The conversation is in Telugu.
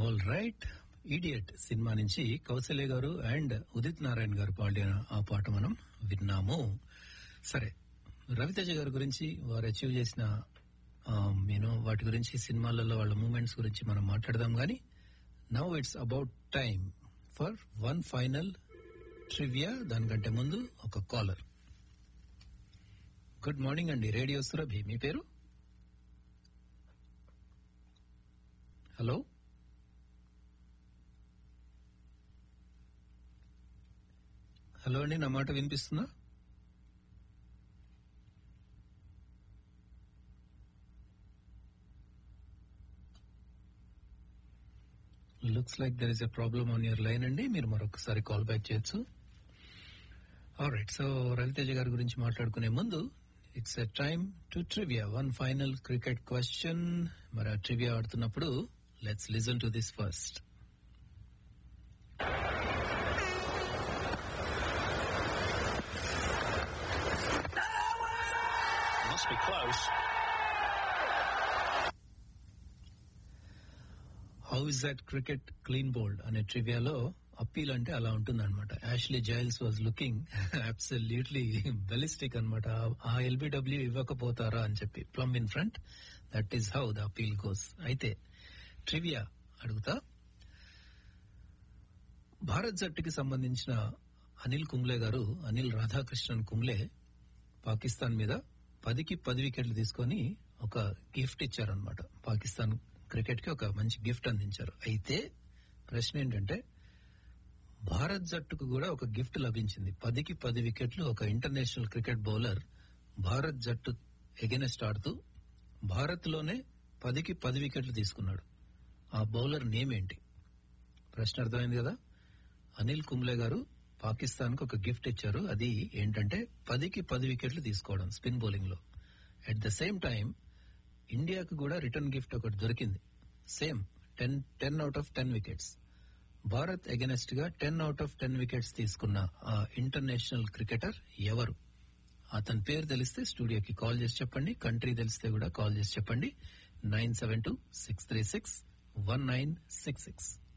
ఆల్ రైట్ ఈడియట్ సినిమా నుంచి కౌశల్య గారు అండ్ ఉదిత్ నారాయణ గారు పాడిన ఆ పాట మనం విన్నాము సరే రవితేజ గారి గురించి వారు అచీవ్ చేసిన నేను వాటి గురించి సినిమాలలో వాళ్ళ మూమెంట్స్ గురించి మనం మాట్లాడదాం గాని now it's about time for one final trivia దానికంటే ముందు ఒక కాలర్ గుడ్ మార్నింగ్ అండి రేడియో సురభి మీ పేరు హలో హలో అండి నా మాట వినిపిస్తుందా looks like there is a problem on your line అండి మీరు మరొకసారి కాల్ బ్యాక్ చేయొచ్చు రైట్ సో రవితేజ గారి గురించి మాట్లాడుకునే ముందు it's a time to trivia one final cricket question మరి ఆ ట్రివియా ఆడుతున్నప్పుడు let's listen to this first Must be close. How is that cricket clean bowled అనే ట్రివియాలో అప్పీల్ అంటే అలా ఉంటుంది అనమాట Ashley Giles was looking absolutely ballistic అనమాట ఆ ఎల్బిడబ్ల్యూ ఇవ్వకపోతారా అని చెప్పి plum in front that is how the appeal goes అయితే ట్రివియా అడుగుతా భారత్ జట్టుకి సంబంధించిన అనిల్ కుంబ్లే గారు అనిల్ రాధాకృష్ణన్ కుంబ్లే పాకిస్తాన్ మీద పదికి పది వికెట్లు తీసుకొని ఒక గిఫ్ట్ ఇచ్చారనమాట పాకిస్తాన్ క్రికెట్ కి ఒక మంచి గిఫ్ట్ అందించారు అయితే ప్రశ్న ఏంటంటే భారత్ జట్టుకు కూడా ఒక గిఫ్ట్ లభించింది పదికి పది వికెట్లు ఒక ఇంటర్నేషనల్ క్రికెట్ బౌలర్ భారత్ జట్టు ఎగెనెస్ట్ ఆడుతూ భారత్ లోనే పదికి పది వికెట్లు తీసుకున్నాడు ఆ బౌలర్ నేమ్ ఏంటి ప్రశ్న అర్థమైంది కదా అనిల్ కుంబ్లే గారు పాకిస్తాన్ కు ఒక గిఫ్ట్ ఇచ్చారు అది ఏంటంటే పదికి పది వికెట్లు తీసుకోవడం స్పిన్ బౌలింగ్ లో అట్ ద సేమ్ టైం ఇండియాకు కూడా రిటర్న్ గిఫ్ట్ ఒకటి దొరికింది same ten ten out of ten wickets Bharat against గా ten out of ten wickets తీసుకున్న ఆ ఇంటర్నేషనల్ క్రికెటర్ ఎవరు అతని పేరు తెలిస్తే స్టూడియోకి కాల్ చేసి చెప్పండి కంట్రీ తెలిస్తే కూడా కాల్ చేసి చెప్పండి nine seven two six three six one nine six six